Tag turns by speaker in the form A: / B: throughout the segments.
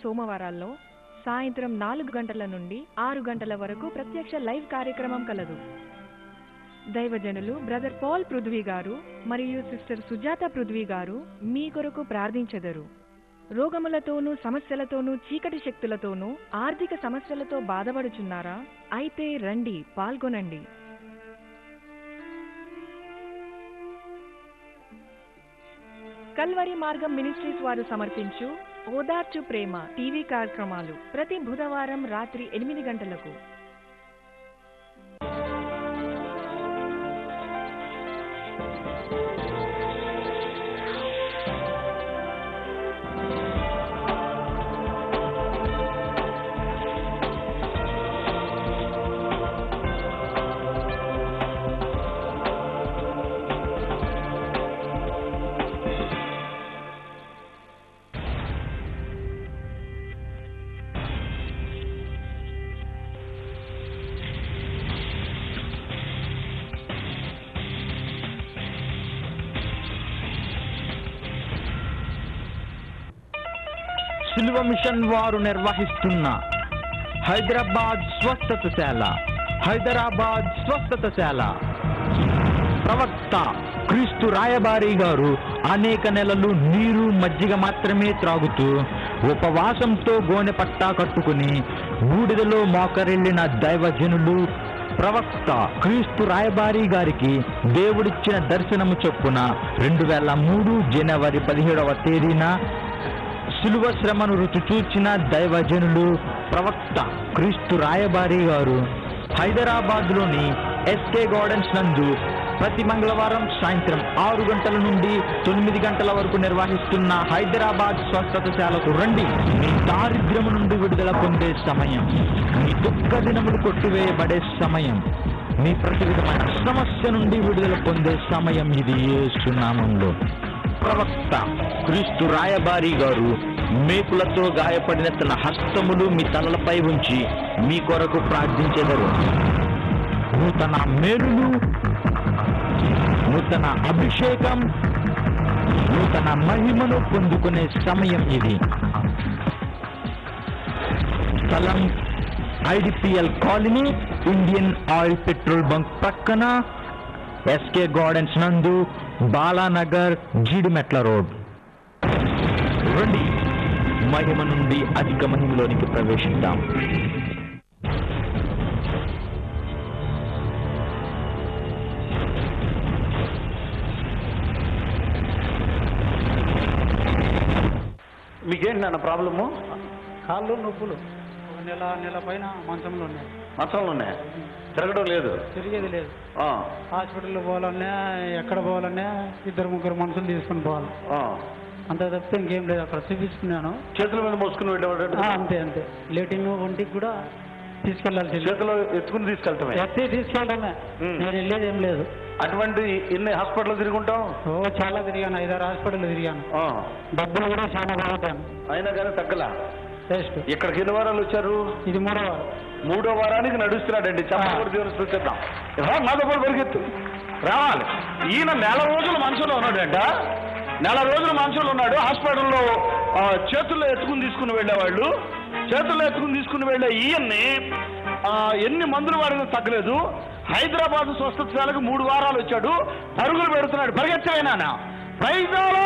A: సోమవారాల్లో సాయంత్రం నాలుగు గంటల నుండి ఆరు గంటల వరకు ప్రత్యక్ష లైవ్ కార్యక్రమం కలదు దైవజనులు బ్రదర్ పాల్ పృథ్వీ గారు మరియు సిస్టర్ సుజాత పృథ్వీ గారు మీ కొరకు ప్రార్థించెదరు రోగములతోనూ సమస్యలతోనూ చీకటి శక్తులతోనూ ఆర్థిక సమస్యలతో బాధపడుచున్నారా అయితే రండి పాల్గొనండి కల్వరి మార్గం మినిస్ట్రీస్ వారు సమర్పించు ఓదార్చు ప్రేమ టీవీ కార్యక్రమాలు ప్రతి బుధవారం రాత్రి ఎనిమిది గంటలకు
B: శిల్వ మిషన్ వారు నిర్వహిస్తున్న హైదరాబాద్ స్వస్థతశాల హైదరాబాద్ స్వస్థతశాల ప్రవక్త క్రీస్తు రాయబారి గారు అనేక నెలలు నీరు మజ్జిగ మాత్రమే త్రాగుతూ ఉపవాసంతో గోనె పట్టా కట్టుకుని బూడిదలో మోకరిల్లిన దైవజనులు ప్రవక్త క్రీస్తు రాయబారి గారికి దేవుడిచ్చిన దర్శనము చొప్పున రెండు వేల మూడు జనవరి పదిహేడవ తేదీన శిలువ శ్రమను రుచి చూచిన దైవజనులు ప్రవక్త క్రీస్తు రాయబారి గారు హైదరాబాద్లోని ఎస్కే గార్డెన్స్ నందు ప్రతి మంగళవారం సాయంత్రం ఆరు గంటల నుండి తొమ్మిది గంటల వరకు నిర్వహిస్తున్న హైదరాబాద్ స్వస్థతశాలకు రండి మీ దారిద్ర్యము నుండి విడుదల పొందే సమయం మీ దుఃఖ దినములు కొట్టివేయబడే సమయం మీ ప్రతి విధమైన సమస్య నుండి విడుదల పొందే సమయం ఇది ఏసునామంలో ప్రవక్త క్రీస్తు రాయబారి గారు మేకులతో గాయపడిన తన హస్తములు మీ తలలపై ఉంచి మీ కొరకు ప్రార్థించెదరు నూతన మేలులు నూతన అభిషేకం నూతన మహిమను పొందుకునే సమయం ఇది స్థలం IDPL colony Indian oil petrol bunk ప్రక్కన ఎస్కే గార్డెన్స్ నందు బాలానగర్ జీడిమెట్ల రోడ్ రండి మహిమ నుండి అధిక మహిమలోనికి ప్రవేశిద్దాం
C: మీకేంటి నాన్న ప్రాబ్లము
D: కాళ్ళు నొప్పులు ఒక నెల నెల పైన మంచంలో ఉన్నాయి
C: మంచంలో ఉన్నాయి తిరగడం లేదు
D: తిరిగేది లేదు
C: ఆ,
D: హాస్పిటల్లో పోవాలన్నా ఎక్కడ పోవాలన్నా ఇద్దరు ముగ్గురు మనుషులు తీసుకుని పోవాలి
C: ఆ.
D: అంత తప్పితే ఇంకేం లేదు అక్కడ చూపించుకున్నాను
C: చేతుల మీద మోసుకుని వెళ్ళేవాడు
D: ఆ, అంతే అంతే లేటిన్ ఒంటికి కూడా తీసుకెళ్ళాల్సి
C: చేతిలో ఎత్తుకుని తీసుకెళ్తామే
D: ఎత్తి తీసుకెళ్ళడమే
C: ఉమ్.
D: నేను వెళ్ళేది ఏం లేదు
C: అటువంటి ఎన్ని హాస్పిటల్ తిరుగుంటాం
D: ఓ చాలా తిరిగాను ఐదారు హాస్పిటల్ తిరిగాను
C: ఆ,
D: డబ్బులు కూడా చాలా బాగుంటాను
C: అయినా కానీ తగ్గలా
D: టెస్ట్
C: ఇక్కడికి ఎన్ని వారాలు వచ్చారు
D: ఇది మూడో వారం.
C: మూడో వారానికి నడుస్తున్నాడండి చెప్పకూడదు దేవుని సూచిద్దాం నాతో పాటు పరిగెత్తు రావాలి ఈయన నెల రోజులు మనసులో ఉన్నాడంట నెల రోజులు మనసులో ఉన్నాడు హాస్పిటల్లో ఆ, చేతుల్లో ఎత్తుకుని తీసుకుని వెళ్ళేవాళ్ళు చేతుల్లో ఎత్తుకుని తీసుకుని వెళ్ళే ఈయన్ని ఆ, ఎన్ని మందులు వాడినా తగ్గలేదు హైదరాబాద్ స్వస్థతశాలకు మూడు వారాలు వచ్చాడు పరుగులు పెడుతున్నాడు పరిగెత్తవేనా ప్రైజాలో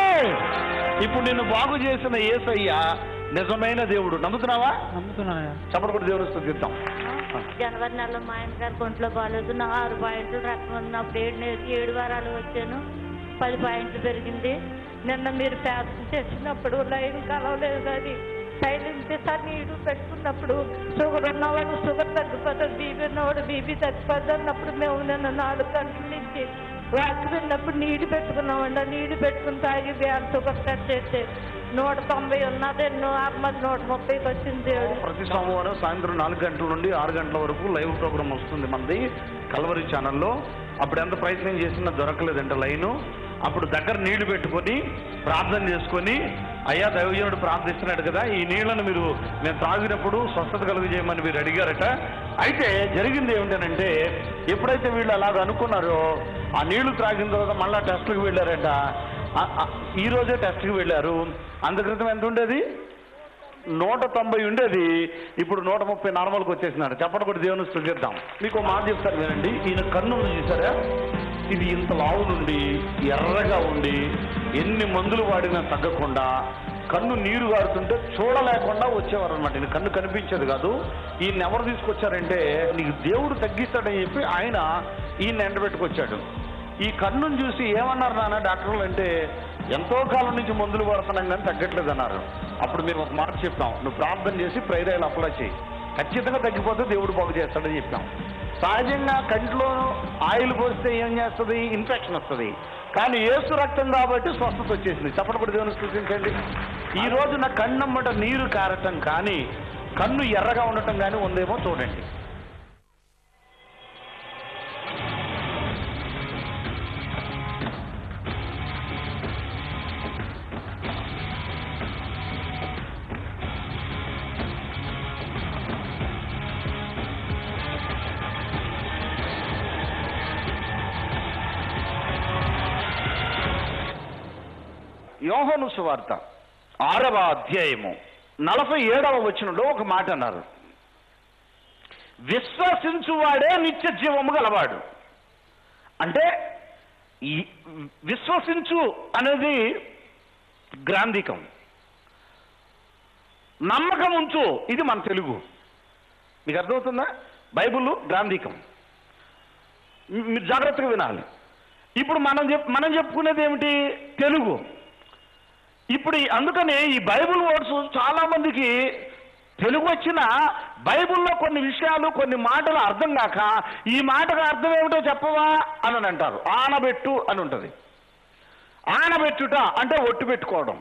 C: ఇప్పుడు నిన్ను బాగు చేసిన ఏసయ్య నిజమైన దేవుడు నమ్ముతున్నావా
D: నమ్ముతున్నాను
C: చప్పటి కూడా దేవుని స్థుతిద్దాం
E: జనవరి నెలలో మా ఆయన గారు ఒంట్లో బాగాలేదు నా ఆరు పాయింట్లు రక్తం ఉన్నప్పుడు ఏడు నె- ఏడు వారాలు వచ్చాను పది పాయింట్లు పెరిగింది నిన్న మీరు ప్యాక్ చేసినప్పుడు లైన్ కలవలేదు కానీ సైలెన్స్ సార్ నీరు పెట్టుకున్నప్పుడు షుగర్ ఉన్నవాడు షుగర్ తగ్గిపోతుంది బీపీ ఉన్నవాడు బీపీ తగ్గిపోతుంది అన్నప్పుడు మేము నిన్న నాలుగు గంటల నుంచి వాక్ విన్నప్పుడు నీళ్ళు పెట్టుకున్నామండి ఆ నీళ్ళు పెట్టుకుని తాగి బ్యాన్ షుగర్ టెస్ట్ చేస్తే నూట తొంభై ఉన్నది ఎన్నో అమ్మది నూట ముప్పైకి వచ్చింది దేవుడు
C: ప్రతి సోమవారం సాయంత్రం నాలుగు గంటల నుండి ఆరు గంటల వరకు లైవ్ ప్రోగ్రామ్ వస్తుంది మనది కలవరి ఛానల్లో అప్పుడు ఎంత ప్రయత్నం చేసినా దొరకలేదంట లైను అప్పుడు దగ్గర నీళ్లు పెట్టుకొని ప్రార్థన చేసుకొని అయ్యా దైవజనుడు ప్రార్థిస్తున్నాడు కదా ఈ నీళ్లను మీరు మేము తాగినప్పుడు స్వస్థత కలుగజేయమని మీరు అడిగారట అయితే జరిగింది ఏమిటనంటే ఎప్పుడైతే వీళ్ళు అలాగ అనుకున్నారో ఆ నీళ్లు త్రాగిన తర్వాత మళ్ళా టెస్ట్కి వెళ్ళారట ఆ- ఆ- ఈ రోజే టెస్ట్కి వెళ్ళారు అంత క్రితం ఎంత ఉండేది నూట తొంభై ఉండేది ఇప్పుడు నూట ముప్పై నార్మల్కి వచ్చేసినాడు చెప్పడం కూడా దేవుని స్థుతిద్దాం మీకు ఒక మాట చెప్తాను వినండి ఈయన కన్ను ఉంది చూసారా ఇది ఇంత లావు నుండి ఎర్రగా ఉండి ఎన్ని మందులు వాడినా తగ్గకుండా కన్ను నీరు గారుతుంటే చూడలేకుండా వచ్చేవారు అనమాట ఈయన కన్ను కనిపించేది కాదు ఈయన ఎవరు తీసుకొచ్చారంటే నీకు దేవుడు తగ్గిస్తాడని చెప్పి ఆయన ఈయన ఎండబెట్టుకొచ్చాడు ఈ కన్నును చూసి ఏమన్నారు నాన్న డాక్టర్లు అంటే ఎంతో కాలం నుంచి మందులు వాడుతున్నాం కానీ తగ్గట్లేదు అన్నారు అప్పుడు మీరు ఒక మాట చెప్పాం నువ్వు ప్రార్థన చేసి ప్రైరాయిల్ అప్లై చేయి ఖచ్చితంగా తగ్గిపోతే దేవుడు బాగు చేస్తాడని చెప్పాం సహజంగా కంట్లో ఆయిల్ పోస్తే ఏం చేస్తుంది ఇన్ఫెక్షన్ వస్తుంది కానీ ఏసు రక్తం కాబట్టి స్వస్థత వచ్చేసింది చెప్పడం కూడా దేవుని సూచించండి ఈ రోజు నా కన్నమ్మట నీరు కారటం కానీ కన్ను ఎర్రగా ఉండటం కానీ ఉందేమో చూడండి యోహను సువార్త ఆరవ అధ్యాయము నలభై ఏడవ వచనంలో ఒక మాట అన్నారు విశ్వసించువాడే నిత్య జీవము గలవాడు అంటే ఈ విశ్వసించు అనేది గ్రాంధికం నమ్మకం ఉంచు ఇది మన తెలుగు మీకు అర్థమవుతుందా బైబుల్ గ్రాంధికం మీ- మీరు జాగ్రత్తగా వినాలి ఇప్పుడు మనం చెప్ మనం చెప్పుకునేది ఏమిటి తెలుగు ఇప్పుడు ఈ- అందుకని ఈ బైబిల్ వర్డ్స్ చాలా మందికి తెలుగు వచ్చిన బైబిల్లో కొన్ని విషయాలు కొన్ని మాటలు అర్థం కాక ఈ మాటకు అర్థం ఏమిటో చెప్పవా అని అంటారు ఆనబెట్టు అని ఉంటుంది ఆనబెట్టుట అంటే ఒట్టు పెట్టుకోవడం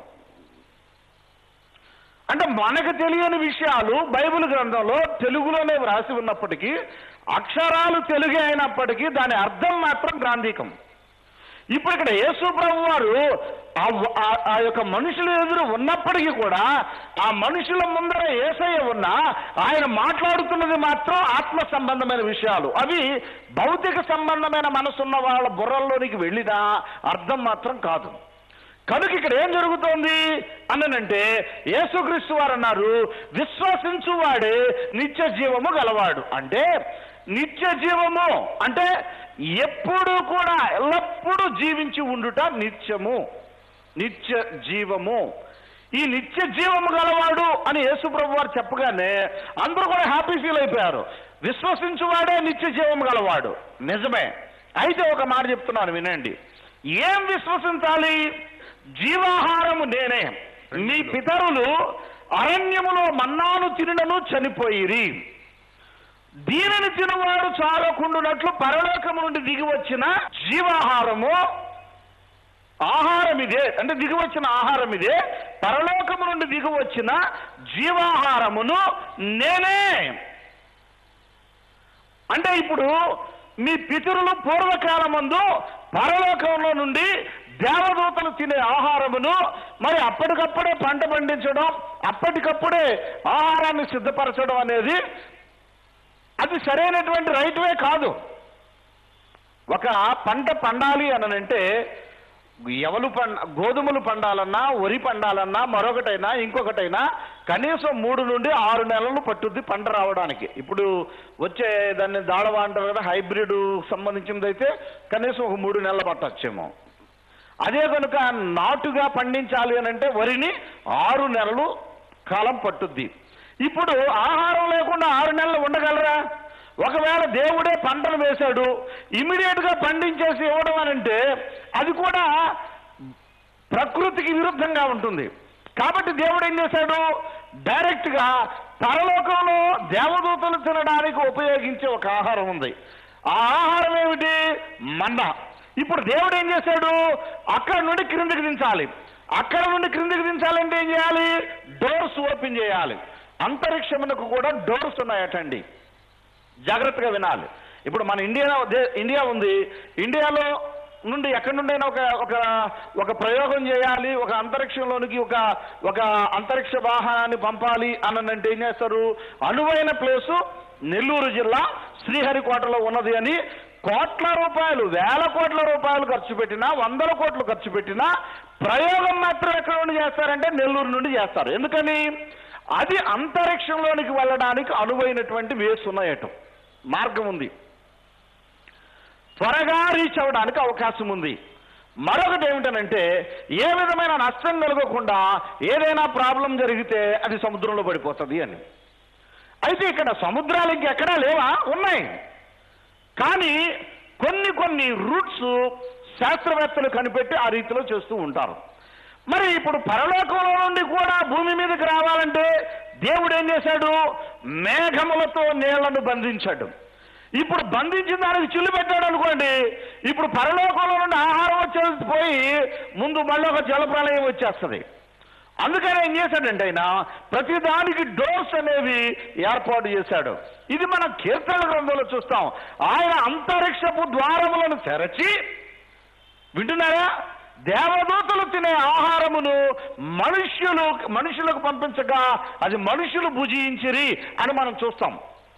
C: అంటే మనకు తెలియని విషయాలు బైబిల్ గ్రంథంలో తెలుగులోనే వ్రాసి ఉన్నప్పటికీ అక్షరాలు తెలుగే అయినప్పటికీ దాని అర్థం మాత్రం గ్రాంధికం ఇప్పుడు ఇక్కడ యేసు ప్రభు వారు ఆ వ- ఆ- ఆ యొక్క మనుషుల ఎదురు ఉన్నప్పటికీ కూడా ఆ మనుషుల ముందర ఏసయ్య ఉన్నా ఆయన మాట్లాడుతున్నది మాత్రం ఆత్మ సంబంధమైన విషయాలు అవి భౌతిక సంబంధమైన మనసున్న వాళ్ళ బుర్రల్లోనికి వెళ్ళినా అర్థం మాత్రం కాదు కనుక ఇక్కడ ఏం జరుగుతోంది అన్ననంటే యేసుక్రీస్తు వారు అన్నారు విశ్వసించువాడే నిత్య జీవము గలవాడు అంటే నిత్య జీవము అంటే ఎప్పుడు కూడా ఎల్లప్పుడూ జీవించి ఉండుట నిత్యము నిత్య జీవము ఈ నిత్య జీవము గలవాడు అని యేసుప్రభు వారు చెప్పగానే అందరూ కూడా హ్యాపీ ఫీల్ అయిపోయారు విశ్వసించువాడే నిత్య జీవము గలవాడు నిజమే అయితే ఒక మాట చెప్తున్నాను వినండి ఏం విశ్వసించాలి జీవాహారము నేనే మీ పితరులు అరణ్యములో మన్నాను తినను చనిపోయిరి దీనిని తినవాడు చాలకుండునట్లు పరలోకము నుండి దిగి వచ్చిన జీవాహారము ఆహారం ఇదే అంటే దిగి వచ్చిన ఆహారం ఇదే పరలోకము నుండి దిగి వచ్చిన జీవాహారమును నేనే అంటే ఇప్పుడు మీ పితరులు పూర్వకాలమందు పరలోకంలో నుండి దేవదూతలు తినే ఆహారమును మరి అప్పటికప్పుడే పంట పండించడం అప్పటికప్పుడే ఆహారాన్ని సిద్ధపరచడం అనేది అది సరైనటువంటి రైట్ వే కాదు ఒక పంట పండాలి అనంటే ఎవలు పండ గోధుమలు పండాలన్నా వరి పండాలన్నా మరొకటైనా ఇంకొకటైనా కనీసం మూడు నుండి ఆరు నెలలు పట్టుద్ది పంట రావడానికి ఇప్పుడు వచ్చే దాన్ని దాళవా అంటారు కదా హైబ్రిడ్ సంబంధించింది అయితే కనీసం ఒక మూడు నెలలు పట్టొచ్చేమో అదే కనుక నాటుగా పండించాలి అని అంటే వరిని ఆరు నెలలు కాలం పట్టుద్ది ఇప్పుడు ఆహారం లేకుండా ఆరు నెలలు ఉండగలరా ఒకవేళ దేవుడే పంటలు వేశాడు ఇమీడియట్ గా పండించేసి ఇవ్వడం అని అంటే అది కూడా ప్రకృతికి విరుద్ధంగా ఉంటుంది కాబట్టి దేవుడు ఏం చేశాడు డైరెక్ట్ గా పరలోకంలో దేవదూతలు తినడానికి ఉపయోగించే ఒక ఆహారం ఉంది ఆ ఆహారం ఏమిటి మన్నా ఇప్పుడు దేవుడు ఏం చేశాడు అక్కడ నుండి క్రిందికి దించాలి అక్కడ నుండి క్రిందికి దించాలంటే ఏం చేయాలి డోర్స్ ఓపెన్ చేయాలి అంతరిక్షమునకు కూడా డోర్స్ ఉన్నాయటండి జాగ్రత్తగా వినాలి ఇప్పుడు మన ఇండియా దే- ఇండియా ఉంది ఇండియాలో నుండి ఎక్కడి నుండైనా ఒక ఒక ఒక ప్రయోగం చేయాలి ఒక అంతరిక్షంలోనికి ఒక ఒక అంతరిక్ష వాహనాన్ని పంపాలి అని అంటే ఏం చేస్తారు అనువైన ప్లేసు నెల్లూరు జిల్లా శ్రీహరికోటలో ఉన్నది అని కోట్ల రూపాయలు వేల కోట్ల రూపాయలు ఖర్చు పెట్టినా వందల కోట్లు ఖర్చు పెట్టినా ప్రయోగం మాత్రం ఎక్కడ నుండి చేస్తారంటే నెల్లూరు నుండి చేస్తారు ఎందుకని అది అంతరిక్షంలోనికి వెళ్ళడానికి అనువైనటువంటి వేస్ ఉన్నాయట మార్గం ఉంది త్వరగా రీచ్ అవ్వడానికి అవకాశం ఉంది మరొకటి ఏమిటనంటే ఏ విధమైన నష్టం కలగకుండా ఏదైనా ప్రాబ్లం జరిగితే అది సముద్రంలో పడిపోతుంది అని అయితే ఇక్కడ సముద్రాలు ఇంకెక్కడా లేవా ఉన్నాయి కానీ కొన్ని కొన్ని రూట్స్ శాస్త్రవేత్తలు కనిపెట్టి ఆ రీతిలో చేస్తూ ఉంటారు మరి ఇప్పుడు పరలోకంలో నుండి కూడా భూమి మీదకి రావాలంటే దేవుడు ఏం చేశాడు మేఘములతో నీళ్లను బంధించాడు ఇప్పుడు బంధించిన దానికి చిల్లు పెట్టాడు అనుకోండి ఇప్పుడు పరలోకంలో నుండి ఆహారం వచ్చేది పోయి ముందు మళ్ళీ ఒక జలప్రలయం వచ్చేస్తుంది అందుకని ఏం చేశాడంటే ఆయన ప్రతి దానికి డోర్స్ అనేవి ఏర్పాటు చేశాడు ఇది మనం కీర్తన గ్రంథంలో చూస్తాం ఆయన అంతరిక్షపు ద్వారములను తెరచి వింటున్నారా దేవదూతలు తినే ఆహారమును మనుష్యులు మనుషులకు పంపించగా అది మనుషులు భుజించిరి అని మనం చూస్తాం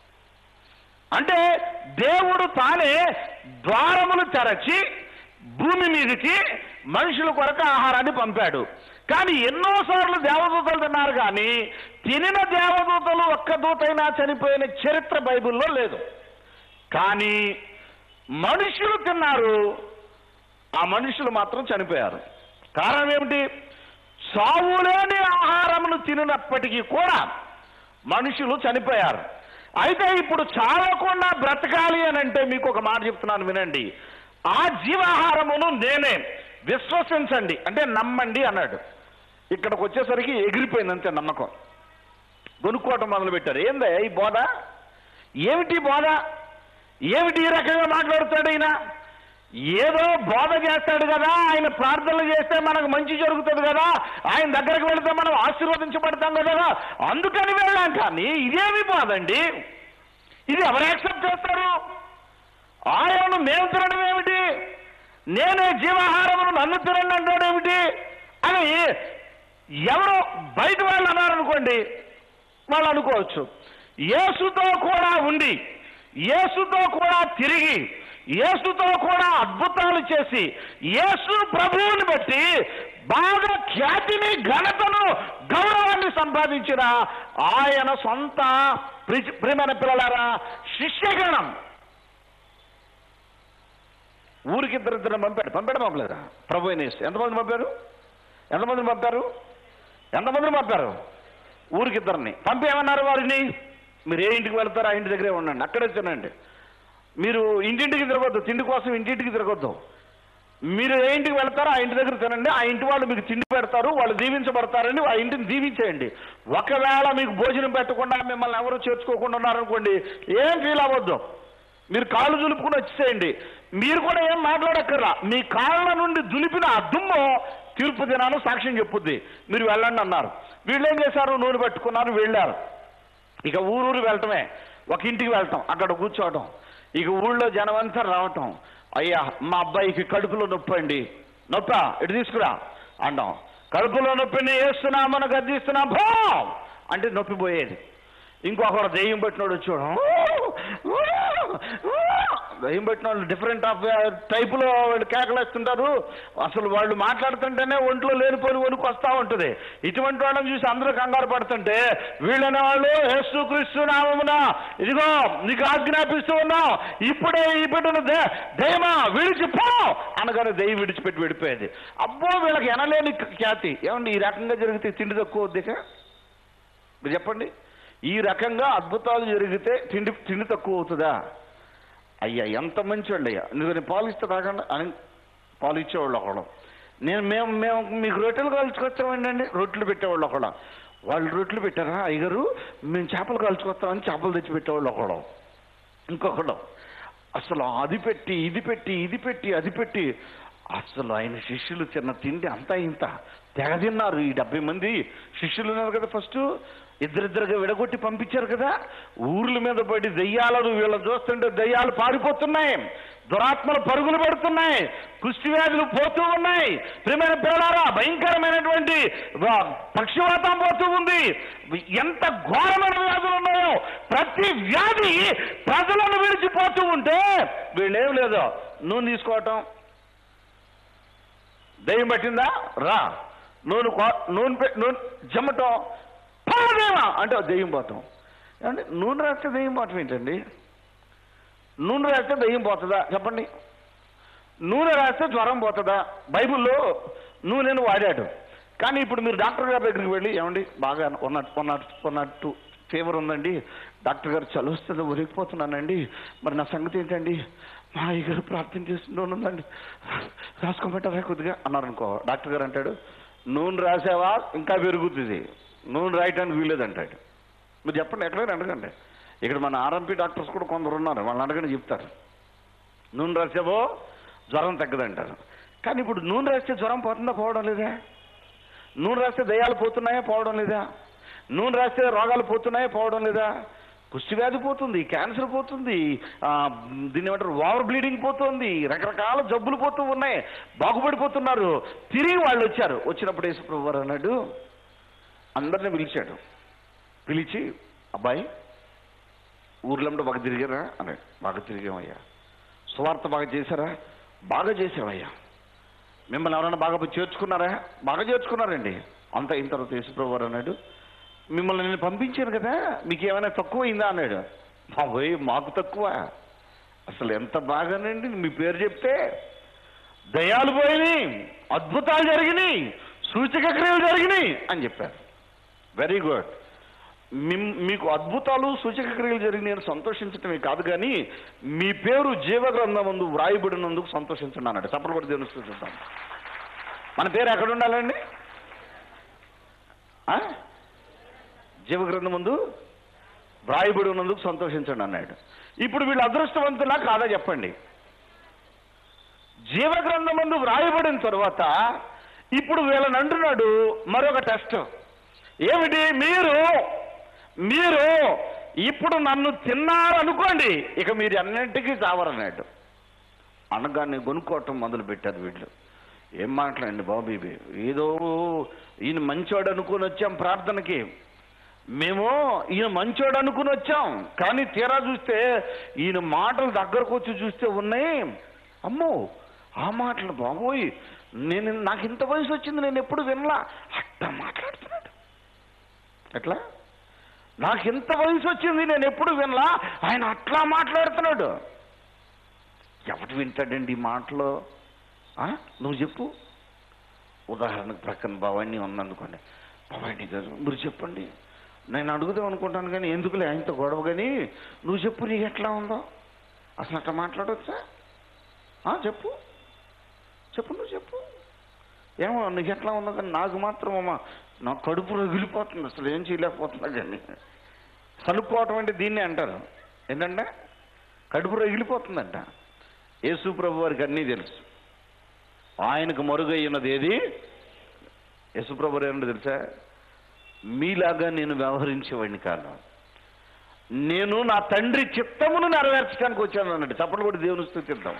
C: అంటే దేవుడు తానే ద్వారములు తెరచి భూమి మీదకి మనుషుల కొరకు ఆహారాన్ని పంపాడు కానీ ఎన్నోసార్లు దేవదూతలు తిన్నారు కానీ తినిన దేవదూతలు ఒక్క దూతైనా చనిపోయిన చరిత్ర బైబిల్లో లేదు కానీ మనుషులు తిన్నారు ఆ మనుషులు మాత్రం చనిపోయారు కారణం ఏమిటి సావులేని ఆహారమును తినప్పటికీ కూడా మనుషులు చనిపోయారు అయితే ఇప్పుడు చావకుండా బ్రతకాలి అని అంటే మీకు ఒక మాట చెప్తున్నాను వినండి ఆ జీవాహారమును నేనే విశ్వసించండి అంటే నమ్మండి అన్నాడు ఇక్కడికి వచ్చేసరికి ఎగిరిపోయింది అంతే నమ్మకం కొనుక్కోవటం మొదలు పెట్టారు ఏందే ఈ బోధ ఏమిటి బోధ ఏమిటి ఈ రకంగా మాట్లాడుతాడు ఈయన ఏదో బోధ చేస్తాడు కదా ఆయన ప్రార్థనలు చేస్తే మనకు మంచి జరుగుతుంది కదా ఆయన దగ్గరకు వెళితే మనం ఆశీర్వదించబడతాం కదా అందుకని వెళ్ళాం కానీ ఇదేమి బోధ అండి ఇది ఎవరు యాక్సెప్ట్ చేస్తారు ఆయనను మేము తినడం ఏమిటి నేనే జీవాహారమును నన్ను తినండి అంటాడు ఏమిటి అని ఎవరు బయట వాళ్ళు అన్నారనుకోండి వాళ్ళు అనుకోవచ్చు యేసుతో కూడా ఉండి యేసుతో కూడా తిరిగి యేసుతో కూడా అద్భుతాలు చేసి యేసు ప్రభువుని బట్టి బాగా ఖ్యాతిని ఘనతను గౌరవాన్ని సంపాదించిన ఆయన సొంత ప్రి- ప్రియమైన పిల్లలారా శిష్యగణం ఊరికి ఇద్దరు ఇద్దరు పంపాడు పంపాడు పంపలేదా ప్రభు అయిన యేసు. ఎంతమంది పంపారు ఎంతమందిని పంపారు ఎంతమందిని పంపారు ఊరికి ఇద్దరిని పంపి ఏమన్నారు వారిని మీరు ఏ ఇంటికి వెళ్తారో ఆ ఇంటి దగ్గరే ఉండండి అక్కడే తినండి మీరు ఇంటింటికి తిరగొద్దు తిండి కోసం ఇంటింటికి తిరగొద్దు మీరు ఏ ఇంటికి వెళ్తారో ఆ ఇంటి దగ్గర తినండి ఆ ఇంటి వాళ్ళు మీకు తిండి పెడతారు వాళ్ళు దీవించబడతారని ఆ ఇంటిని దీవించేయండి ఒకవేళ మీకు భోజనం పెట్టకుండా మిమ్మల్ని ఎవరు చేర్చుకోకుండా ఉన్నారనుకోండి ఏం ఫీల్ అవ్వద్దు మీరు కాళ్ళు దులుపుకుని వచ్చేసేయండి మీరు కూడా ఏం మాట్లాడక్కర్లా మీ కాళ్ళ నుండి దులిపిన ఆ దుమ్ము తీర్పు దినాను సాక్ష్యం చెప్పుద్ది మీరు వెళ్ళండి అన్నారు వీళ్ళు ఏం చేశారు నూనె పెట్టుకున్నారు వెళ్ళారు ఇక ఊరూరు వెళ్ళటమే ఒక ఇంటికి వెళ్ళటం అక్కడ కూర్చోవటం ఇక ఊళ్ళో జనం అంతా రావటం అయ్యా మా అబ్బాయికి కడుపులో నొప్పి అండి నొప్పా ఇటు తీసుకురా అంటాం కడుపులో నొప్పిని వేస్తున్నామని గద్దిస్తున్నాం భో అంటే నొప్పి పోయేది ఇంకొకరు దెయ్యం పెట్టినోడు వచ్చాడు దెయ్యం పెట్టిన వాళ్ళు డిఫరెంట్ ఆఫ్ టైపులో వాళ్ళు కేకలేస్తుంటారు అసలు వాళ్ళు మాట్లాడుతుంటేనే ఒంట్లో లేనిపోని వణుకు వస్తూ ఉంటుంది ఇటువంటి వాళ్ళని చూసి అందరూ కంగారు పడుతుంటే వీళ్ళనే వాళ్ళు యేసు క్రీస్తు నామమున ఇదిగో నీకు ఆజ్ఞాపిస్తూ ఉన్నాం ఇప్పుడే ఈ బిడ్డను దే- దయ్యమా విడిచిపో అనగానే దెయ్యం విడిచిపెట్టి వెళ్ళిపోయేది అబ్బో వీళ్ళకి ఎనలేని ఖ్యాతి ఏమండి ఈ రకంగా జరిగితే తిండి తక్కువ వద్దిక మీరు చెప్పండి ఈ రకంగా అద్భుతాలు జరిగితే తిండి తిండి తక్కువ అవుతుందా అయ్యా ఎంత మంచి వాళ్ళు అయ్యా నువ్వు నేను పాలు ఇస్తే తాగండి అని పాలు ఇచ్చేవాళ్ళు ఒకడు నేను మేము మేము మీకు రొట్టెలు కాల్చుకొస్తామండి అండి రొట్టెలు పెట్టేవాళ్ళు ఒకడు వాళ్ళు రొట్టెలు పెట్టారా అయ్యగారు మేము చేపలు కాల్చుకొస్తామని చేపలు తెచ్చి పెట్టేవాళ్ళు ఒకడు ఇంకొకడు అసలు అది పెట్టి ఇది పెట్టి ఇది పెట్టి అది పెట్టి అసలు ఆయన శిష్యులు చిన్న తిండి అంతా ఇంత తెగ తిన్నారు ఈ డెబ్బై మంది శిష్యులు ఉన్నారు కదా ఫస్ట్ ఇద్దరిద్దరుగా విడగొట్టి పంపించారు కదా ఊర్ల మీద పడి దెయ్యాలను వీళ్ళని చూస్తుంటే దెయ్యాలు పారిపోతున్నాయి దురాత్మలు పరుగులు పెడుతున్నాయి కుష్టి వ్యాధులు పోతూ ఉన్నాయి ప్రియమైన పిల్లలారా భయంకరమైనటువంటి వా- పక్షివాతం పోతూ ఉంది ఎంత ఘోరమైన వ్యాధులు ఉన్నాయో ప్రతి వ్యాధి ప్రజలను విడిచిపోతూ ఉంటే వీళ్ళేం లేదు నూనె తీసుకోవటం దయ్యం పట్టిందా రా నూనె కో- నూనె పె- నూనె జమ్మటం పో దేవా అంటే ఆ దెయ్యం పోతాం ఏమండి నూనె రాస్తే దెయ్యం పోవటం ఏంటండి నూనె రాస్తే దెయ్యం పోతుందా చెప్పండి నూనె రాస్తే జ్వరం పోతుందా బైబిల్లో నూనెను వాడాడు కానీ ఇప్పుడు మీరు డాక్టర్ గారి దగ్గరికి వెళ్ళి ఏమండి బాగా ఉన్నట్టు ఉన్నట్టు ఉన్నట్టు ఫీవర్ ఉందండి డాక్టర్ గారు చలుస్తుంది ఉరిగిపోతున్నానండి మరి నా సంగతి ఏంటండి మా అయ్యగారు ప్రార్థన చేస్తుండోనుందండి రాసుకోమంటారా కొద్దిగా అన్నారనుకో డాక్టర్ గారు అంటాడు నూనె రాసావా ఇంకా పెరుగుతుంది నూనె రాయటానికి వీలేదంటాడు మీరు చెప్పండి ఎక్కడైనా అడగండి ఇక్కడ మన ఆర్ఎంపీ డాక్టర్స్ కూడా కొందరు ఉన్నారు వాళ్ళని అడగని చెప్తారు నూనె రాసావో జ్వరం తగ్గదంటారు కానీ ఇప్పుడు నూనె రాస్తే జ్వరం పోతుందా పోవడం లేదా నూనె రాస్తే దయ్యాలు పోతున్నాయా పోవడం లేదా నూనె రాస్తే రోగాలు పోతున్నాయా పోవడం లేదా కుష్టి వ్యాధి పోతుంది క్యాన్సర్ పోతుంది ఆ, దీన్ని ఏమంటారు ఓవర్ బ్లీడింగ్ పోతుంది రకరకాల జబ్బులు పోతూ ఉన్నాయి బాగుపడిపోతున్నారు తిరిగి వాళ్ళు వచ్చారు వచ్చినప్పుడు యేసుప్రభు వారు అన్నాడు అందరిని పిలిచాడు పిలిచి అబ్బాయి ఊర్లంటే బాగా తిరిగారా అన్నాడు బాగా తిరిగామయ్యా సువార్త బాగా చేశారా బాగా చేసావయ్యా మిమ్మల్ని ఎవరైనా బాగా చేర్చుకున్నారా బాగా చేర్చుకున్నారండి అంత అయిన తర్వాత యేసుప్రభు వారు అన్నాడు మిమ్మల్ని నేను పంపించాను కదా మీకు ఏమైనా తక్కువ అయిందా అన్నాడు బాబోయ్ మాకు తక్కువ అసలు ఎంత బాగానండి మీ పేరు చెప్తే దయాలు పోయినాయి అద్భుతాలు జరిగినాయి సూచక క్రియలు జరిగినాయి అని చెప్పారు వెరీ గుడ్ మిమ్- మీకు అద్భుతాలు సూచక క్రియలు జరిగినాయి అని సంతోషించటమే కాదు కానీ మీ పేరు జీవగ్రంథం ముందు వ్రాయబడినందుకు సంతోషించండి అన్నాడు చప్పలు కూడా దేవుని స్తుతిద్దాం మన పేరు ఎక్కడ ఉండాలండి ఆ? జీవగ్రంథం ముందు వ్రాయబడి ఉన్నందుకు సంతోషించండి అన్నాడు ఇప్పుడు వీళ్ళు అదృష్టవంతులా కాదా చెప్పండి జీవగ్రంథం ముందు వ్రాయబడిన తర్వాత ఇప్పుడు వీళ్ళని అంటున్నాడు మరొక టెస్ట్ ఏమిటి మీరు మీరు ఇప్పుడు నన్ను తిన్నారనుకోండి ఇక మీరు అన్నింటికీ చావరన్నాడు అనగానే కొనుక్కోవటం మొదలు పెట్టారు వీళ్ళు ఏం మాట్లాడండి బాబు ఇవి ఏదో ఈయన మంచోడు అనుకుని వచ్చాం ప్రార్థనకి మేము ఈయన మంచోడు అనుకుని వచ్చాం కానీ తీరా చూస్తే ఈయన మాటలు దగ్గరకు వచ్చి చూస్తే ఉన్నాయి అమ్మో ఆ మాటలు బాబోయ్ నేను నాకు ఇంత వయసు వచ్చింది నేను ఎప్పుడు వినలా అట్ట మాట్లాడుతున్నాడు ఎట్లా నాకు ఇంత వయసు వచ్చింది నేను ఎప్పుడు వినలా ఆయన అట్లా మాట్లాడుతున్నాడు ఎవడు వింటాడండి ఈ మాటలు ఆ? నువ్వు చెప్పు ఉదాహరణకు ప్రక్కన భవానీ ఉందనుకోండి భవానీ గారు మీరు చెప్పండి నేను అడుగుదాం అనుకుంటాను కానీ ఎందుకులే ఆయనతో గొడవ కానీ నువ్వు చెప్పు నీకు ఎట్లా ఉందో అసలు అట్లా మాట్లాడవచ్చా ఆ, చెప్పు చెప్పు నువ్వు చెప్పు ఏమో నీకు ఎట్లా ఉందో కానీ నాకు మాత్రం అమ్మా నా కడుపు రగిలిపోతుంది అసలు ఏం చేయలేకపోతున్నా కానీ కలుపుకోవటం అంటే దీన్నే అంటారు ఏంటంటే కడుపు రగిలిపోతుందంట యేసు ప్రభు వారికి అన్నీ తెలుసు ఆయనకు మరుగయ్యున్నది ఏది యేసు ప్రభు ఏమన్నా తెలుసా మీలాగా నేను వ్యవహరించేవాడిని కాదు నేను నా తండ్రి చిత్తమును నెరవేర్చడానికి వచ్చాను అన్నట్టు చప్పట్లు కూడా దేవుని స్థుతిద్దాం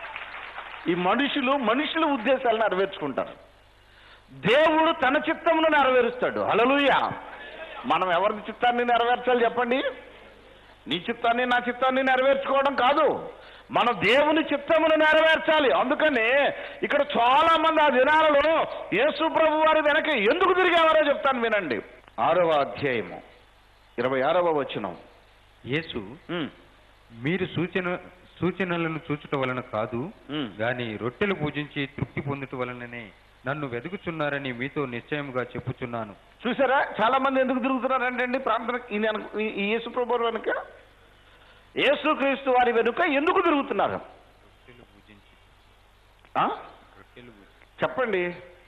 C: ఈ మనుషులు మనుషుల ఉద్దేశాలను నెరవేర్చుకుంటారు దేవుడు తన చిత్తమును నెరవేరుస్తాడు హలలుయ మనం ఎవరి చిత్తాన్ని నెరవేర్చాలి చెప్పండి నీ చిత్తాన్ని నా చిత్తాన్ని నెరవేర్చుకోవడం కాదు మన దేవుని చిత్తమును నెరవేర్చాలి అందుకని ఇక్కడ చాలా మంది ఆ దినాలలో యేసు ప్రభు వారి వెనక ఎందుకు తిరిగేవారో చెప్తాను వినండి ఆరవ అధ్యాయము ఇరవై ఆరవ వచనం
F: యేసు
C: ఉమ్,
F: మీరు సూచన సూచనలను చూచుట వలన కాదు
C: ఉమ్.
F: గాని రొట్టెలు పూజించి తృప్తి పొందుట వలననే నన్ను వెదుకుచున్నారని మీతో నిశ్చయముగా చెప్పుచున్నాను
C: చూసారా చాలా మంది ఎందుకు తిరుగుతున్నారంటే అండి ప్రార్థన ఈయన వెనక- ఈ- ఈ యేసు ప్రభు వెనుక యేసు క్రీస్తు వారి వెనుక ఎందుకు తిరుగుతున్నారు
F: రొట్టెలు పూజించి
C: ఆ?
F: రొట్టెలు పూజించి.
C: చెప్పండి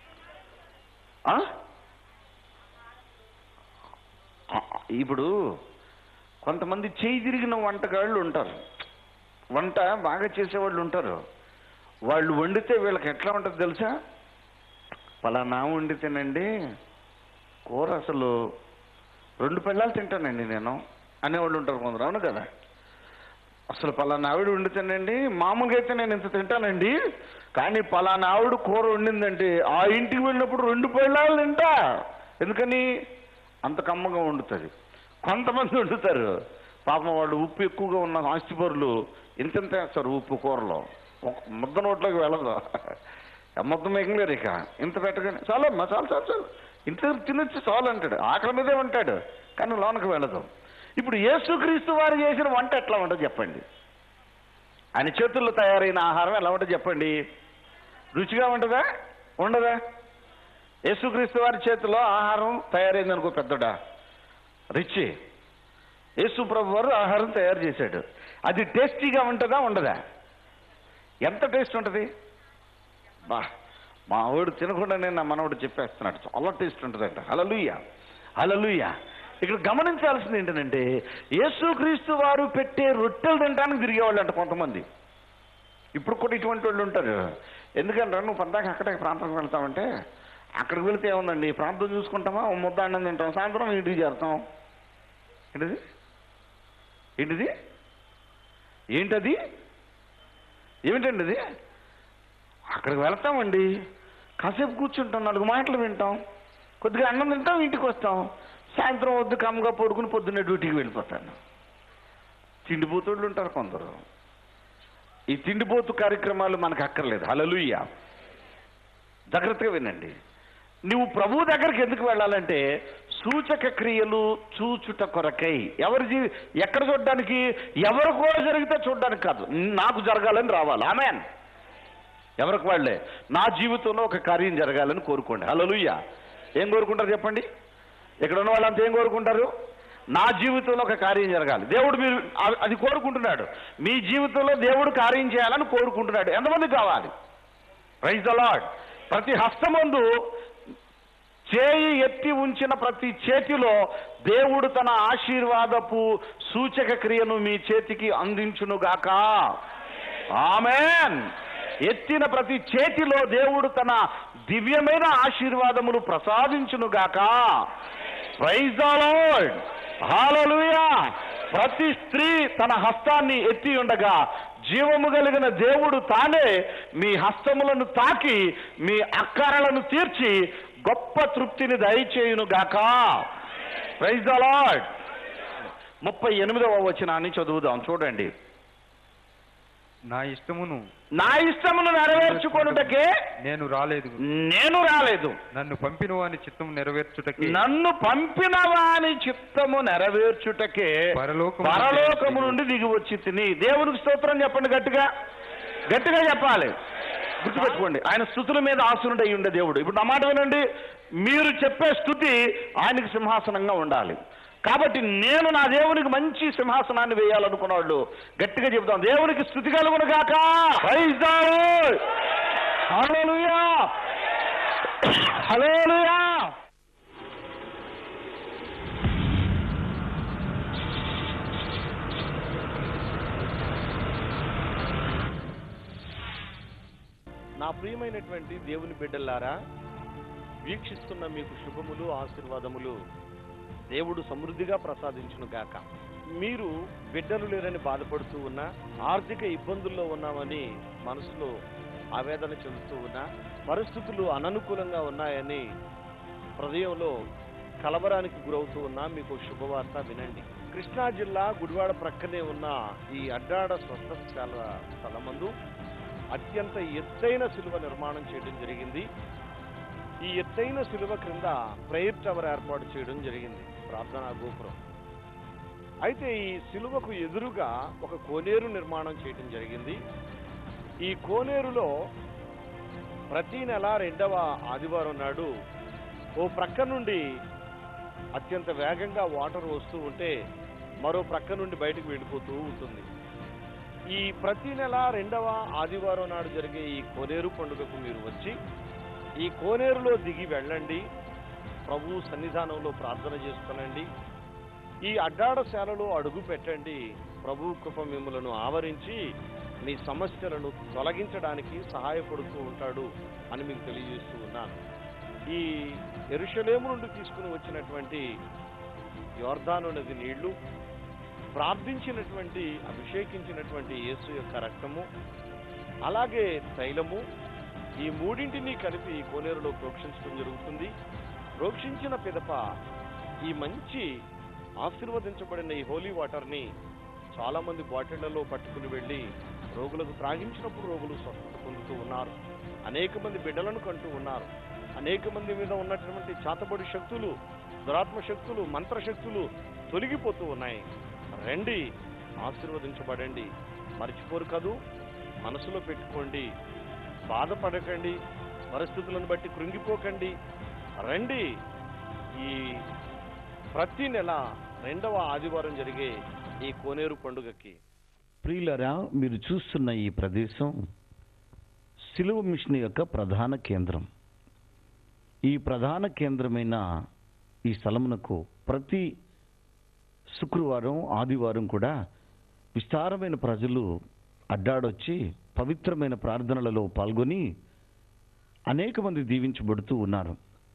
C: ఆ? ఆ, ఇప్పుడు కొంతమంది చేయి తిరిగిన వంటగాళ్ళు ఉంటారు వంట బాగా చేసేవాళ్ళు ఉంటారు వాళ్ళు వండితే వీళ్ళకి ఎట్లా ఉంటుంది తెలుసా పలానా వండితేనండి కూర అసలు రెండు పెళ్ళాలు తింటానండి నేను అనేవాళ్ళు ఉంటారు కొందరు అవును కదా అసలు పలానా ఆవిడ వండితేనండి మామూలుగా అయితే నేను ఇంత తింటానండి కానీ పలానా ఆవిడ కూర వండిందంటే ఆ ఇంటికి వెళ్ళినప్పుడు రెండు పళ్ళాలు తింటా ఎందుకని అంత కమ్మగా వండుతుంది కొంతమంది వండుతారు పాపం వాళ్ళు ఉప్పు ఎక్కువగా ఉన్న ఆస్తిపరులు ఇంతంత వేస్తారు ఉప్పు కూరలో ఒక ముద్ద నోట్లోకి వెళ్ళదు ఆ ముద్ద మిగలేరు ఇక ఇంత పెట్టగానే చాలు అమ్మా చాలు చాలు చాలు ఇంట్లో తినొచ్చి చాలు అంటాడు ఆకలి మీదే ఉంటాడు కానీ లోనకు వెళ్ళదు ఇప్పుడు యేసుక్రీస్తు వారు చేసిన వంట ఎట్లా ఉంటుంది చెప్పండి ఆయన చేతుల్లో తయారైన ఆహారం ఎలా ఉంటుంది చెప్పండి రుచిగా ఉంటుందా ఉండదా యేసుక్రీస్తు వారి చేతిలో ఆహారం తయారైంది అనుకో పెద్దడా రిచి యేసు ప్రభు వారు ఆహారం తయారు చేశాడు అది టేస్టీగా ఉంటుందా ఉండదా ఎంత టేస్ట్ ఉంటుంది బా మా వాడు తినకుండానే నా మనవాడు చెప్పేస్తున్నాడు చాలా టేస్ట్ ఉంటుందంట హలలుయ్య హలలుయ్య ఇక్కడ గమనించాల్సింది ఏంటంటే యేసుక్రీస్తు వారు పెట్టే రొట్టెలు తినడానికి తిరిగేవాళ్ళు అంట కొంతమంది ఇప్పుడు కూడా ఇటువంటి వాళ్ళు ఉంటారు ఎందుకంటే నువ్వు పద్దాక అక్కడే ప్రాంతానికి వెళ్తామంటే అక్కడికి వెళితే ఏముందండి ప్రాంతం చూసుకుంటామా ఓ ముద్ద అన్నం తింటాం సాయంత్రం ఇంటికి చేరుతాం ఏంటిది ఏంటిది ఏంటది ఏమిటండి అది అక్కడికి వెళ్తామండి కాసేపు కూర్చుంటాం నాలుగు మాటలు వింటాం కొద్దిగా అన్నం తింటాం ఇంటికి వస్తాం సాయంత్రం వద్దు కమ్మగా పడుకుని పొద్దున్నే డ్యూటీకి వెళ్ళిపోతాను తిండిపోతుళ్ళు ఉంటారు కొందరు ఈ తిండిపోతు కార్యక్రమాలు మనకు అక్కర్లేదు హలలుయ్య జాగ్రత్తగా వినండి నువ్వు ప్రభు దగ్గరికి ఎందుకు వెళ్ళాలంటే సూచక క్రియలు చూచుట కొరకై ఎవరి జీ ఎక్కడ చూడడానికి ఎవరు కూడా జరిగితే చూడడానికి కాదు నాకు జరగాలని రావాలి ఆమెన్ ఎవరికి వాళ్ళే నా జీవితంలో ఒక కార్యం జరగాలని కోరుకోండి హలోలుయ్య ఏం కోరుకుంటారు చెప్పండి ఇక్కడ ఉన్న వాళ్ళంతా ఏం కోరుకుంటారు నా జీవితంలో ఒక కార్యం జరగాలి దేవుడు మీరు అ- అది కోరుకుంటున్నాడు మీ జీవితంలో దేవుడు కార్యం చేయాలని కోరుకుంటున్నాడు ఎంతమంది కావాలి రైజ్ ద లాడ్ ప్రతి హస్తమందు చేయి ఎత్తి ఉంచిన ప్రతి చేతిలో దేవుడు తన ఆశీర్వాదపు సూచక క్రియను మీ చేతికి అందించునుగాక ఆమెన్ ఎత్తిన ప్రతి చేతిలో దేవుడు తన దివ్యమైన ఆశీర్వాదములు ప్రసాదించునుగాక ప్రైజ్ ద లార్డ్ హల్లెలూయా ప్రతి స్త్రీ తన హస్తాన్ని ఎత్తి ఉండగా జీవము కలిగిన దేవుడు తానే మీ హస్తములను తాకి మీ అక్కరలను తీర్చి గొప్ప తృప్తిని దయచేయును గాక ప్రైజ్ ద లార్డ్ ముప్పై ఎనిమిదవ వచనాన్ని చదువుదాం చూడండి
F: నా ఇష్టమును
C: నా ఇష్టమును నెరవేర్చుకొనుటకే
F: నేను రాలేదు
C: నేను రాలేదు
F: నన్ను పంపిన వాని చిత్తము నెరవేర్చుటకి
C: నన్ను పంపిన వాని చిత్తము నెరవేర్చుటకే
F: పరలోకము
C: పరలోకము నుండి దిగి వచ్చి తిని దేవునికి స్తోత్రం చెప్పండి గట్టిగా గట్టిగా చెప్పాలి గుర్తుపెట్టుకోండి ఆయన స్థుతుల మీద ఆసునుడై ఉండే దేవుడు ఇప్పుడు నా మాట వినండి మీరు చెప్పే స్థుతి ఆయనకి సింహాసనంగా ఉండాలి కాబట్టి నేను నా దేవునికి మంచి సింహాసనాన్ని వేయాలనుకున్న వాళ్ళు గట్టిగా చెబుతాం దేవునికి స్థుతి కలుగును గాక Praise the Lord. Hallelujah. Hallelujah.
G: నా ప్రియమైనటువంటి దేవుని బిడ్డలారా వీక్షిస్తున్న మీకు శుభములు ఆశీర్వాదములు దేవుడు సమృద్ధిగా ప్రసాదించును గాక మీరు బిడ్డలు లేరని బాధపడుతూ ఉన్నా ఆర్థిక ఇబ్బందుల్లో ఉన్నామని మనసులో ఆవేదన చెందుతూ ఉన్నా పరిస్థితులు అననుకూలంగా ఉన్నాయని హృదయంలో కలవరానికి గురవుతూ ఉన్నా మీకు శుభవార్త వినండి కృష్ణా జిల్లా గుడివాడ ప్రక్కనే ఉన్న ఈ అడ్డాడ స్వస్థశాల స్థలమందు అత్యంత ఎత్తైన శిలువ నిర్మాణం చేయడం జరిగింది ఈ ఎత్తైన శిలువ క్రింద ప్రేయర్ టవర్ ఏర్పాటు చేయడం జరిగింది ప్రార్థనా గోపురం అయితే ఈ శిలువకు ఎదురుగా ఒక కోనేరు నిర్మాణం చేయడం జరిగింది ఈ కోనేరులో ప్రతి నెల రెండవ ఆదివారం నాడు ఓ ప్రక్క నుండి అత్యంత వేగంగా వాటర్ వస్తూ ఉంటే మరో ప్రక్క నుండి బయటకు వెళ్ళిపోతూ ఉంటుంది ఈ ప్రతి నెల రెండవ ఆదివారం నాడు జరిగే ఈ కోనేరు పండుగకు మీరు వచ్చి ఈ కోనేరులో దిగి వెళ్ళండి ప్రభు సన్నిధానంలో ప్రార్థన చేసుకోనండి ఈ అడ్డాడశాలలో అడుగు పెట్టండి ప్రభు కృప మిమ్మలను ఆవరించి మీ సమస్యలను తొలగించడానికి సహాయపడుతూ ఉంటాడు అని మీకు తెలియజేస్తూ ఉన్నాను ఈ ఎరుషలేము నుండి తీసుకుని వచ్చినటువంటి యోర్ధాను నది నీళ్లు ప్రార్థించినటువంటి అభిషేకించినటువంటి యేసు యొక్క రక్తము అలాగే తైలము ఈ మూడింటిని కలిపి ఈ కోనేరులో ప్రోక్షించడం జరుగుతుంది ప్రోక్షించిన పిదప ఈ మంచి ఆశీర్వదించబడిన ఈ హోలీ వాటర్ని చాలా మంది బాటిళ్లలో పట్టుకుని వెళ్ళి రోగులకు త్రాగించినప్పుడు రోగులు స్వస్థత పొందుతూ ఉన్నారు అనేక మంది బిడ్డలను కంటూ ఉన్నారు అనేక మంది మీద ఉన్నటువంటి చాతబడి శక్తులు దురాత్మ శక్తులు మంత్రశక్తులు తొలగిపోతూ ఉన్నాయి రండి ఆశీర్వదించబడండి మర్చిపోరు కదూ మనసులో పెట్టుకోండి బాధపడకండి పరిస్థితులను బట్టి కృంగిపోకండి రండి ఈ ప్రతి నెల రెండవ ఆదివారం జరిగే ఈ కోనేరు పండుగకి
H: ప్రియులరా మీరు చూస్తున్న ఈ ప్రదేశం సిలువ మిషన్ యొక్క ప్రధాన కేంద్రం ఈ ప్రధాన కేంద్రమైన ఈ స్థలమునకు ప్రతి శుక్రవారం ఆదివారం కూడా విస్తారమైన ప్రజలు అడ్డాడొచ్చి పవిత్రమైన ప్రార్థనలలో పాల్గొని అనేక మంది దీవించబడుతూ ఉన్నారు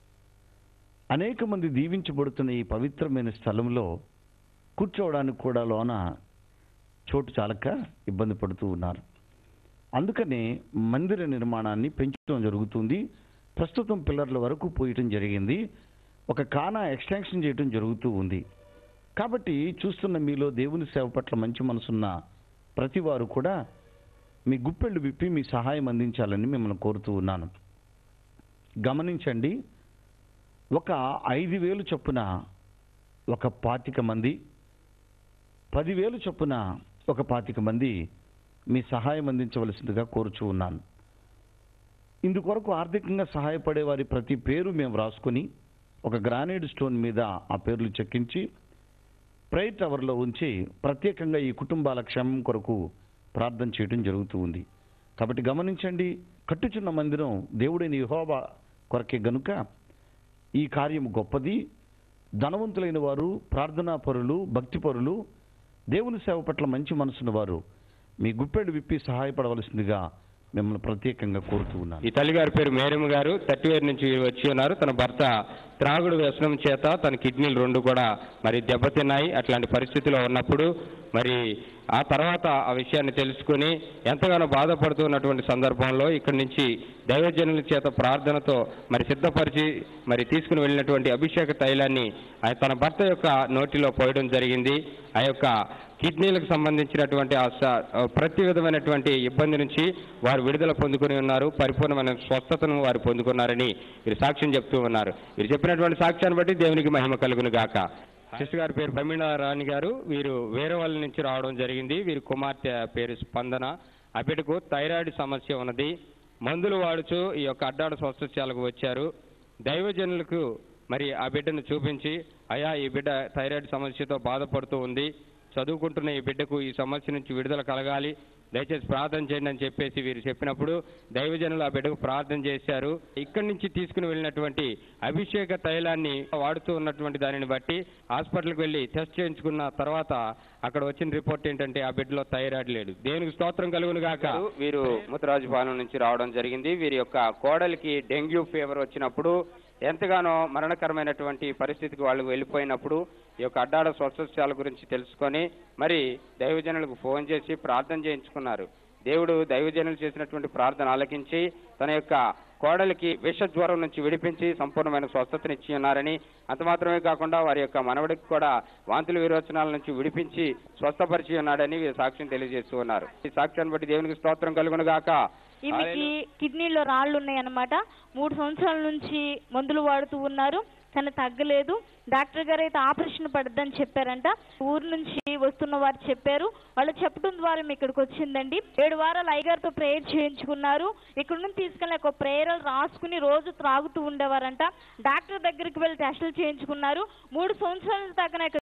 H: అనేక మంది దీవించబడుతున్న ఈ పవిత్రమైన స్థలంలో కూర్చోవడానికి కూడా లోన చోటు చాలక ఇబ్బంది పడుతూ ఉన్నారు అందుకనే మందిర నిర్మాణాన్ని పెంచడం జరుగుతుంది ప్రస్తుతం పిల్లర్ల వరకు పోయటం జరిగింది ఒక కానా ఎక్స్టెన్షన్ చేయటం జరుగుతూ ఉంది కాబట్టి చూస్తున్న మీలో దేవుని సేవ పట్ల మంచి మనసున్న ప్రతి వారు కూడా మీ గుప్పెళ్ళు విప్పి మీ సహాయం అందించాలని మిమ్మల్ని కోరుతూ ఉన్నాను గమనించండి ఒక ఐదు వేలు చొప్పున ఒక పాతిక మంది పదివేలు చొప్పున ఒక పాతిక మంది మీ సహాయం అందించవలసిందిగా కోరుచూ ఉన్నాను ఇందుకొరకు ఆర్థికంగా సహాయపడే వారి ప్రతి పేరు మేము రాసుకొని ఒక గ్రానైడ్ స్టోన్ మీద ఆ పేర్లు చెక్కించి ప్రైర్ టవర్లో ఉంచి ప్రత్యేకంగా ఈ కుటుంబాల క్షేమం కొరకు ప్రార్థన చేయడం జరుగుతూ ఉంది కాబట్టి గమనించండి కట్టుచున్న మందిరం దేవుడైన యెహోవా కొరకే గనుక ఈ కార్యం గొప్పది ధనవంతులైన వారు ప్రార్థనా పరులు భక్తి పరులు దేవుని సేవ పట్ల మంచి మనసున్న వారు మీ గుప్పెడు విప్పి సహాయపడవలసిందిగా మిమ్మల్ని ప్రత్యేకంగా కోరుతూ ఉన్నాను
F: ఈ తల్లిగారి పేరు మేరమ్మ గారు తట్టివేరు నుంచి వచ్చి ఉన్నారు తన భర్త త్రాగుడు వ్యసనం చేత తన కిడ్నీలు రెండు కూడా మరి దెబ్బతిన్నాయి అట్లాంటి పరిస్థితిలో ఉన్నప్పుడు మరి ఆ తర్వాత ఆ విషయాన్ని తెలుసుకుని ఎంతగానో బాధపడుతున్నటువంటి సందర్భంలో ఇక్కడి నుంచి దైవజనుల చేత ప్రార్థనతో మరి సిద్ధపరిచి మరి తీసుకుని వెళ్ళినటువంటి అభిషేక తైలాన్ని ఆయన తన భర్త యొక్క నోటిలో పోయడం జరిగింది ఆ యొక్క కిడ్నీలకు సంబంధించినటువంటి ఆ స- ఆ ప్రతి విధమైనటువంటి ఇబ్బంది నుంచి వారు విడుదల పొందుకొని ఉన్నారు పరిపూర్ణమైన స్వస్థతను వారు పొందుకున్నారని వీరు సాక్ష్యం చెప్తూ ఉన్నారు వీరు చెప్పినటువంటి సాక్ష్యాన్ని బట్టి దేవునికి మహిమ కలుగును గాక సిస్టర్ గారి పేరు ప్రమీణ రాణి గారు వీరు వేరే వాళ్ళ నుంచి రావడం జరిగింది వీరి కుమార్తె పేరు స్పందన ఆ బిడ్డకు థైరాయిడ్ సమస్య ఉన్నది మందులు వాడుచు ఈ యొక్క అడ్డాడ స్వస్థశాలకు వచ్చారు దైవజనులకు మరి ఆ బిడ్డను చూపించి అయా ఈ బిడ్డ థైరాయిడ్ సమస్యతో బాధపడుతూ ఉంది చదువుకుంటున్న ఈ బిడ్డకు ఈ సమస్య నుంచి విడుదల కలగాలి దయచేసి ప్రార్థన చేయండి అని చెప్పేసి వీరు చెప్పినప్పుడు దైవజనులు ఆ బిడ్డకు ప్రార్థన చేశారు ఇక్కడి నుంచి తీసుకుని వెళ్ళినటువంటి అభిషేక తైలాన్ని వాడుతూ ఉన్నటువంటి దానిని బట్టి హాస్పిటల్కి వెళ్ళి టెస్ట్ చేయించుకున్న తర్వాత అక్కడ వచ్చిన రిపోర్ట్ ఏంటంటే ఆ బిడ్డలో థైరాయిడ్ లేడు దేవునికి స్తోత్రం కలుగును గాక వీరు ముత్తరాజుపాలెం నుంచి రావడం జరిగింది వీరి యొక్క కోడలికి డెంగ్యూ ఫీవర్ వచ్చినప్పుడు ఎంతగానో మరణకరమైనటువంటి పరిస్థితికి వాళ్ళు వెళ్ళిపోయినప్పుడు ఈ యొక్క అడ్డాడ స్వస్థశాల గురించి తెలుసుకొని మరి దైవజనులకు ఫోన్ చేసి ప్రార్థన చేయించుకున్నారు దేవుడు దైవజనులు చేసినటువంటి ప్రార్థన ఆలకించి తన యొక్క కోడలికి విష జ్వరం నుంచి విడిపించి సంపూర్ణమైన స్వస్థతనిచ్చి ఉన్నారని అంత మాత్రమే కాకుండా వారి యొక్క మనవడికి కూడా వాంతుల విరోచనాల నుంచి విడిపించి స్వస్థపరిచి ఉన్నాడని వీరు సాక్ష్యం తెలియజేస్తూ ఉన్నారు ఈ సాక్ష్యాన్ని బట్టి దేవునికి స్తోత్రం కలుగును గాక
I: ఈమెకి కిడ్నీలో రాళ్ళు ఉన్నాయన్నమాట మూడు సంవత్సరాల నుంచి మందులు వాడుతూ ఉన్నారు కానీ తగ్గలేదు డాక్టర్ గారు అయితే ఆపరేషన్ పడద్దని చెప్పారంట ఊరు నుంచి వస్తున్న వారు చెప్పారు వాళ్ళు చెప్పడం ద్వారా మీ ఇక్కడికి వచ్చిందండి ఏడు వారాలు అయ్యగారితో ప్రేయర్ చేయించుకున్నారు ఇక్కడ నుంచి తీసుకెళ్ళి ఒక ప్రేయర్ రాసుకుని రోజు త్రాగుతూ ఉండేవారంట డాక్టర్ దగ్గరికి వెళ్ళి టెస్టులు చేయించుకున్నారు మూడు సంవత్సరాల దాకా